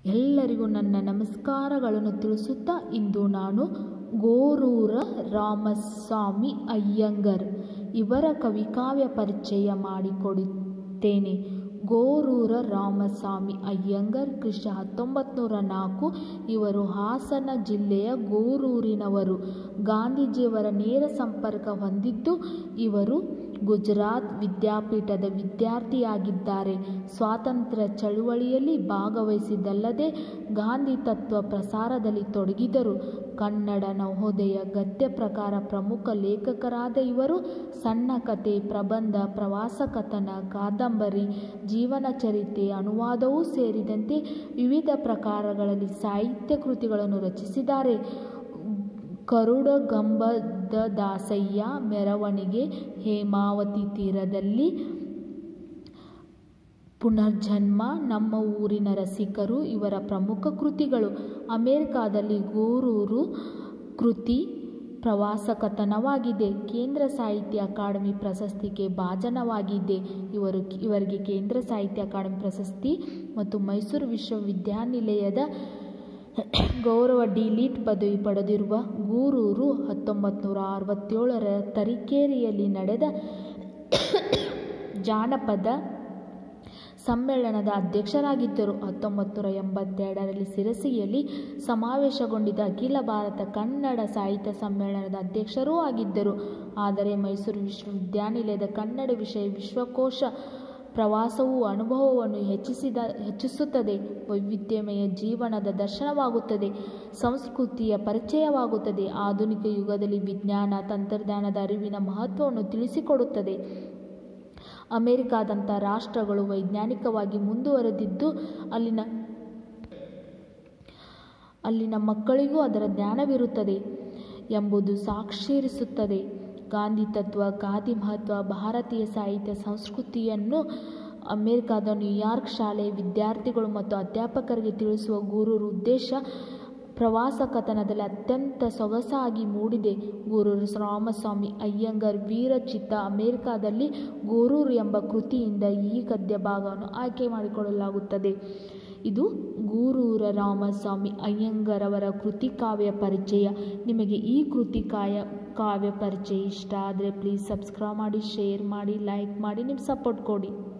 ಎಲ್ಲರಿಗೂ ನನ್ನ ನಮಸ್ಕಾರಗಳನ್ನು ತಿಳಿಸುತ್ತಾ ಇಂದು ನಾನು ಗೋರೂರ ರಾಮಸ್ವಾಮಿ ಅಯ್ಯಂಗರ್ ಇವರ ಕವಿಕಾವ್ಯ ಪರಿಚಯ ಮಾಡಿಕೊಡುತ್ತೇನೆ ಗೋರೂರ ರಾಮಸ್ವಾಮಿ ಅಯ್ಯಂಗರ್ ಕ್ರಿಶ ಹತ್ತೊಂಬತ್ತು ನೂರ ನಾಲ್ಕು ಇವರು ಹಾಸನ ಜಿಲ್ಲೆಯ ಗೋರೂರಿನವರು ಗಾಂಧೀಜಿಯವರ ನೇರ ಸಂಪರ್ಕ ಹೊಂದಿದ್ದು ಇವರು ಗುಜರಾತ್ ವಿದ್ಯಾಪೀಠದ ವಿದ್ಯಾರ್ಥಿಯಾಗಿದ್ದಾರೆ ಸ್ವಾತಂತ್ರ್ಯ ಚಳುವಳಿಯಲ್ಲಿ ಭಾಗವಹಿಸಿದ್ದಲ್ಲದೆ ಗಾಂಧಿ ತತ್ವ ಪ್ರಸಾರದಲ್ಲಿ ತೊಡಗಿದರು ಕನ್ನಡ ನವೋದಯ ಗದ್ಯ ಪ್ರಕಾರ ಪ್ರಮುಖ ಲೇಖಕರಾದ ಇವರು ಸಣ್ಣ ಕತೆ ಪ್ರಬಂಧ ಪ್ರವಾಸ ಕಥನ ಕಾದಂಬರಿ ಜೀವನ ಚರಿತ್ರೆ ಅನುವಾದವೂ ಸೇರಿದಂತೆ ವಿವಿಧ ಪ್ರಕಾರಗಳಲ್ಲಿ ಸಾಹಿತ್ಯ ಕೃತಿಗಳನ್ನು ರಚಿಸಿದ್ದಾರೆ ಕರುಡಗಂಬದ ದಾಸಯ್ಯ ಮೆರವಣಿಗೆ ಹೇಮಾವತಿ ತೀರದಲ್ಲಿ ಪುನರ್ಜನ್ಮ ನಮ್ಮ ಊರಿನ ರಸಿಕರು ಇವರ ಪ್ರಮುಖ ಕೃತಿಗಳು ಅಮೆರಿಕಾದಲ್ಲಿ ಗೋರೂರು ಕೃತಿ ಪ್ರವಾಸ ಕಥನವಾಗಿದೆ ಕೇಂದ್ರ ಸಾಹಿತ್ಯ ಅಕಾಡೆಮಿ ಪ್ರಶಸ್ತಿಗೆ ಭಾಜನವಾಗಿದೆ ಇವರು ಇವರಿಗೆ ಕೇಂದ್ರ ಸಾಹಿತ್ಯ ಅಕಾಡೆಮಿ ಪ್ರಶಸ್ತಿ ಮತ್ತು ಮೈಸೂರು ವಿಶ್ವವಿದ್ಯಾನಿಲಯದ ಗೌರವ ಡಿಲೀಟ್ ಪದವಿ ಪಡೆದಿರುವ ಗೂರೂರು ಹತ್ತೊಂಬತ್ತು ನೂರ ಅರವತ್ತೇಳರ ತರೀಕೆರೆಯಲ್ಲಿ ನಡೆದ ಜಾನಪದ ಸಮ್ಮೇಳನದ ಅಧ್ಯಕ್ಷರಾಗಿದ್ದರು ಹತ್ತೊಂಬತ್ತು ನೂರ ಎಂಬತ್ತೆರಡರಲ್ಲಿ ಸಿರಸಿಯಲ್ಲಿ ಸಮಾವೇಶಗೊಂಡಿದ್ದ ಅಖಿಲ ಭಾರತ ಕನ್ನಡ ಸಾಹಿತ್ಯ ಸಮ್ಮೇಳನದ ಅಧ್ಯಕ್ಷರೂ ಆಗಿದ್ದರು ಆದರೆ ಮೈಸೂರು ವಿಶ್ವವಿದ್ಯಾನಿಲಯದ ಕನ್ನಡ ವಿಷಯ ವಿಶ್ವಕೋಶ ಪ್ರವಾಸವು ಅನುಭವವನ್ನು ಹೆಚ್ಚಿಸಿದ ಹೆಚ್ಚಿಸುತ್ತದೆ ವೈವಿಧ್ಯಮಯ ಜೀವನದ ದರ್ಶನವಾಗುತ್ತದೆ ಸಂಸ್ಕೃತಿಯ ಪರಿಚಯವಾಗುತ್ತದೆ ಆಧುನಿಕ ಯುಗದಲ್ಲಿ ವಿಜ್ಞಾನ ತಂತ್ರಜ್ಞಾನದ ಅರಿವಿನ ಮಹತ್ವವನ್ನು ತಿಳಿಸಿಕೊಡುತ್ತದೆ ಅಮೆರಿಕಾದಂಥ ರಾಷ್ಟ್ರಗಳು ವೈಜ್ಞಾನಿಕವಾಗಿ ಮುಂದುವರೆದಿದ್ದು ಅಲ್ಲಿನ ಅಲ್ಲಿನ ಮಕ್ಕಳಿಗೂ ಅದರ ಜ್ಞಾನವಿರುತ್ತದೆ ಎಂಬುದು ಸಾಕ್ಷೀರಿಸುತ್ತದೆ ಗಾಂಧಿ ತತ್ವ ಗಾಂಧಿ ಮಹತ್ವ ಭಾರತೀಯ ಸಾಹಿತ್ಯ ಸಂಸ್ಕೃತಿಯನ್ನು ಅಮೆರಿಕಾದ ನ್ಯೂಯಾರ್ಕ್ ಶಾಲೆಯ ವಿದ್ಯಾರ್ಥಿಗಳು ಮತ್ತು ಅಧ್ಯಾಪಕರಿಗೆ ತಿಳಿಸುವ ಗುರುರು ಉದ್ದೇಶ ಪ್ರವಾಸ ಕಥನದಲ್ಲಿ ಅತ್ಯಂತ ಸೊಗಸಾಗಿ ಮೂಡಿದೆ ಗೂರೂರು ರಾಮಸ್ವಾಮಿ ಅಯ್ಯಂಗರ್ ವೀರಚಿತ್ತ ಅಮೆರಿಕಾದಲ್ಲಿ ಗೋರೂರು ಎಂಬ ಕೃತಿಯಿಂದ ಈ ಗದ್ಯ ಭಾಗವನ್ನು ಆಯ್ಕೆ ಮಾಡಿಕೊಳ್ಳಲಾಗುತ್ತದೆ ಇದು ಗೂರೂರ ರಾಮಸ್ವಾಮಿ ಅಯ್ಯಂಗರ್ ಅವರ ಕೃತಿ ಕಾವ್ಯ ಪರಿಚಯ ನಿಮಗೆ ಈ ಕೃತಿ ಕಾಯ ಕಾವ್ಯ ಪರಿಚಯ ಇಷ್ಟ ಆದರೆ ಪ್ಲೀಸ್ ಸಬ್ಸ್ಕ್ರೈಬ್ ಮಾಡಿ ಶೇರ್ ಮಾಡಿ ಲೈಕ್ ಮಾಡಿ ನಿಮ್ಮ ಸಪೋರ್ಟ್ ಕೊಡಿ